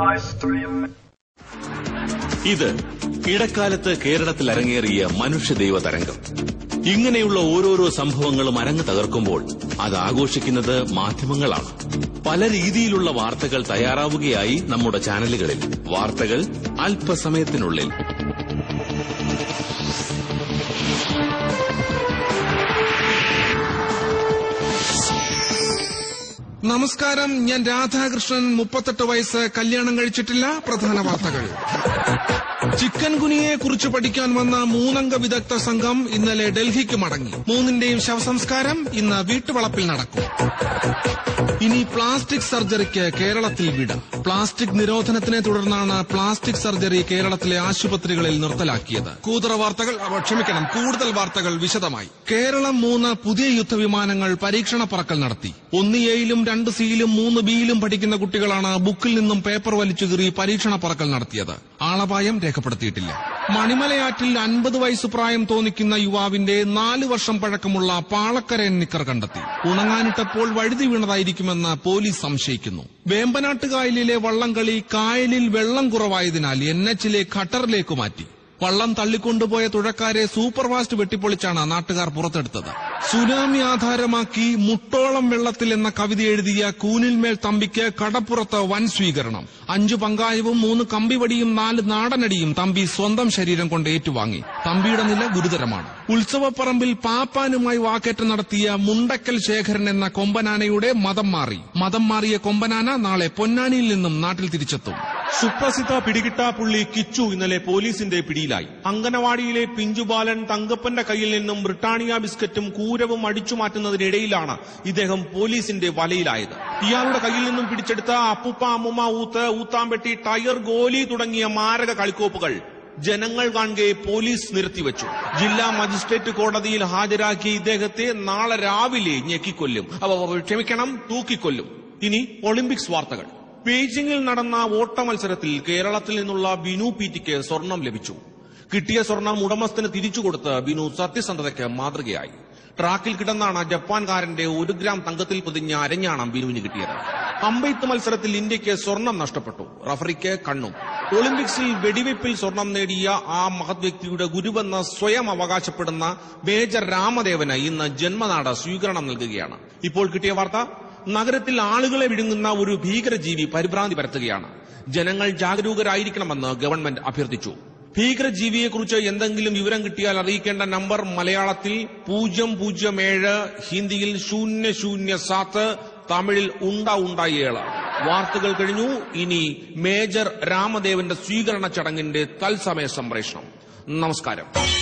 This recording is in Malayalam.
ഇത് ഇടക്കാലത്ത് കേരളത്തിൽ അരങ്ങേറിയ മനുഷ്യദൈവ തരംഗം ഇങ്ങനെയുള്ള ഓരോരോ സംഭവങ്ങളും അരങ്ങ് തകർക്കുമ്പോൾ അത് ആഘോഷിക്കുന്നത് മാധ്യമങ്ങളാണ് പല രീതിയിലുള്ള വാർത്തകൾ തയ്യാറാവുകയായി നമ്മുടെ ചാനലുകളിൽ വാർത്തകൾ അല്പസമയത്തിനുള്ളിൽ നമസ്കാരം ഞാൻ രാധാകൃഷ്ണൻ മുപ്പത്തെട്ട് വയസ്സ് കല്യാണം കഴിച്ചിട്ടില്ല പ്രധാന വാർത്തകൾ ചിക്കൻ ഗുനിയെ കുറിച്ച് പഠിക്കാൻ വന്ന മൂന്നംഗ വിദഗ്ധ സംഘം ഇന്നലെ ഡൽഹിക്ക് മടങ്ങി മൂന്നിന്റെയും ശവസംസ്കാരം ഇന്ന് വീട്ടുവളപ്പിൽ നടക്കും ഇനി പ്ലാസ്റ്റിക് സർജറിക്ക് കേരളത്തിൽ വിട പ്ലാസ്റ്റിക് നിരോധനത്തിനെ തുടർന്നാണ് പ്ലാസ്റ്റിക് സർജറി കേരളത്തിലെ ആശുപത്രികളിൽ നിർത്തലാക്കിയത് കൂതറ വാർത്തകൾ അവ, ക്ഷമിക്കണം കൂടുതൽ വാർത്തകൾ വിശദമായി കേരളം മൂന്ന് പുതിയ യുദ്ധവിമാനങ്ങൾ പരീക്ഷണ പറക്കൽ നടത്തി ഒന്ന് എയിലും രണ്ട് സിയിലും മൂന്ന് ബിയിലും പഠിക്കുന്ന കുട്ടികളാണ് ബുക്കിൽ നിന്നും പേപ്പർ വലിച്ചു കീറി പരീക്ഷണ പറക്കൽ നടത്തിയത് ആളപായം രേഖപ്പെടുത്തിയിട്ടില്ല മണിമലയാറ്റിൽ അൻപത് വയസ്സ് പ്രായം തോന്നിക്കുന്ന യുവാവിന്റെ നാല് വർഷം പഴക്കമുള്ള പാളക്കരയൻ നിക്കർ കണ്ടെത്തി ഉണങ്ങാനിട്ടപ്പോൾ വഴുതി വീണതായിരിക്കുമെന്ന് പോലീസ് സംശയിക്കുന്നു വേമ്പനാട്ടുകായലിലെ വള്ളംകളി കായലിൽ വെള്ളം കുറവായതിനാൽ എൻ എച്ചിലെ ഖട്ടറിലേക്ക് മാറ്റി വള്ളം തള്ളിക്കൊണ്ടുപോയ തുഴക്കാരെ സൂപ്പർഫാസ്റ്റ് വെട്ടിപ്പൊളിച്ചാണ് നാട്ടുകാർ പുറത്തെടുത്തത് സുനാമി ആധാരമാക്കി മുട്ടോളം വെള്ളത്തിൽ എന്ന കവിത എഴുതിയ കൂനിൽമേൽ തമ്പിക്ക് കടപ്പുറത്ത് വൻ സ്വീകരണം അഞ്ചു പങ്കായവും മൂന്ന് കമ്പിവടിയും നാല് നാടനടിയും തമ്പി സ്വന്തം ശരീരം കൊണ്ട് ഏറ്റുവാങ്ങി തമ്പിയുടെ നില ഗുരുതരമാണ് ഉത്സവപ്പറമ്പിൽ പാപ്പാനുമായി വാക്കേറ്റം നടത്തിയ മുണ്ടക്കൽ ശേഖരൻ എന്ന കൊമ്പനാനയുടെ മതം മാറി മതം മാറിയ കൊമ്പനാന നാളെ പൊന്നാനിയിൽ നിന്നും നാട്ടിൽ തിരിച്ചെത്തും സുപ്രസിദ്ധ പിടികിട്ടാപ്പുള്ളി കിച്ചു ഇന്നലെ പോലീസിന്റെ പിടിയിലായി അങ്കനവാടിയിലെ പിഞ്ചുബാലൻ തങ്കപ്പന്റെ കയ്യിൽ നിന്നും ബ്രിട്ടാനിയ ബിസ്ക്കറ്റും കൂരവും അടിച്ചു മാറ്റുന്നതിനിടയിലാണ് ഇദ്ദേഹം പോലീസിന്റെ വലയിലായത് ഇയാളുടെ കയ്യിൽ നിന്നും പിടിച്ചെടുത്ത അപ്പുപ്പ അമ്മുമ്മ ഊത്ത് ഊത്താമ്പെട്ടി ടയർ ഗോലി തുടങ്ങിയ മാരക കളിക്കോപ്പുകൾ ജനങ്ങൾ കാണുകെ പോലീസ് നിർത്തിവെച്ചു ജില്ലാ മജിസ്ട്രേറ്റ് കോടതിയിൽ ഹാജരാക്കിയ ഇദ്ദേഹത്തെ നാളെ രാവിലെ ഞെക്കിക്കൊല്ലും അവ ക്ഷമിക്കണം തൂക്കിക്കൊല്ലും ഇനി ഒളിമ്പിക്സ് വാർത്തകൾ ബീജിംഗിൽ നടന്ന ഓട്ട മത്സരത്തിൽ കേരളത്തിൽ നിന്നുള്ള ബിനു പീറ്റിക്ക് സ്വർണം ലഭിച്ചു കിട്ടിയ സ്വർണം ഉടമസ്ഥന് തിരിച്ചുകൊടുത്ത് ബിനു സത്യസന്ധതയ്ക്ക് മാതൃകയായി ട്രാക്കിൽ കിടന്നാണ് ജപ്പാൻകാരന്റെ ഒരു ഗ്രാം തങ്കത്തിൽ പൊതിഞ്ഞ അരഞ്ഞാണം ബിനുവിന് കിട്ടിയത് അമ്പെയ്ത്ത് മത്സരത്തിൽ ഇന്ത്യക്ക് സ്വർണം നഷ്ടപ്പെട്ടു റഫറിക്ക് കണ്ണും ഒളിമ്പിക്സിൽ വെടിവെപ്പിൽ സ്വർണം നേടിയ ആ മഹത് വ്യക്തിയുടെ ഗുരുവെന്ന് സ്വയം അവകാശപ്പെടുന്ന മേജർ രാമദേവന് ഇന്ന് ജന്മനാട് സ്വീകരണം നൽകുകയാണ് ഇപ്പോൾ കിട്ടിയ വാർത്ത നഗരത്തിൽ ആളുകളെ വിഴുങ്ങുന്ന ഒരു ഭീകരജീവി പരിഭ്രാന്തി പരത്തുകയാണ് ജനങ്ങൾ ജാഗരൂകരായിരിക്കണമെന്ന് ഗവൺമെന്റ് അഭ്യർത്ഥിച്ചു ഭീകരജീവിയെക്കുറിച്ച് എന്തെങ്കിലും വിവരം കിട്ടിയാൽ അറിയിക്കേണ്ട നമ്പർ മലയാളത്തിൽ പൂജ്യം പൂജ്യം ഏഴ് ഹിന്ദിയിൽ ശൂന്യ ശൂന്യ സാത്ത് തമിഴിൽ ഉണ്ട ഉണ്ട ഏഴ് വാർത്തകൾ കഴിഞ്ഞു ഇനി മേജർ രാമദേവന്റെ സ്വീകരണ ചടങ്ങിന്റെ തത്സമയ സംപ്രേഷണം നമസ്കാരം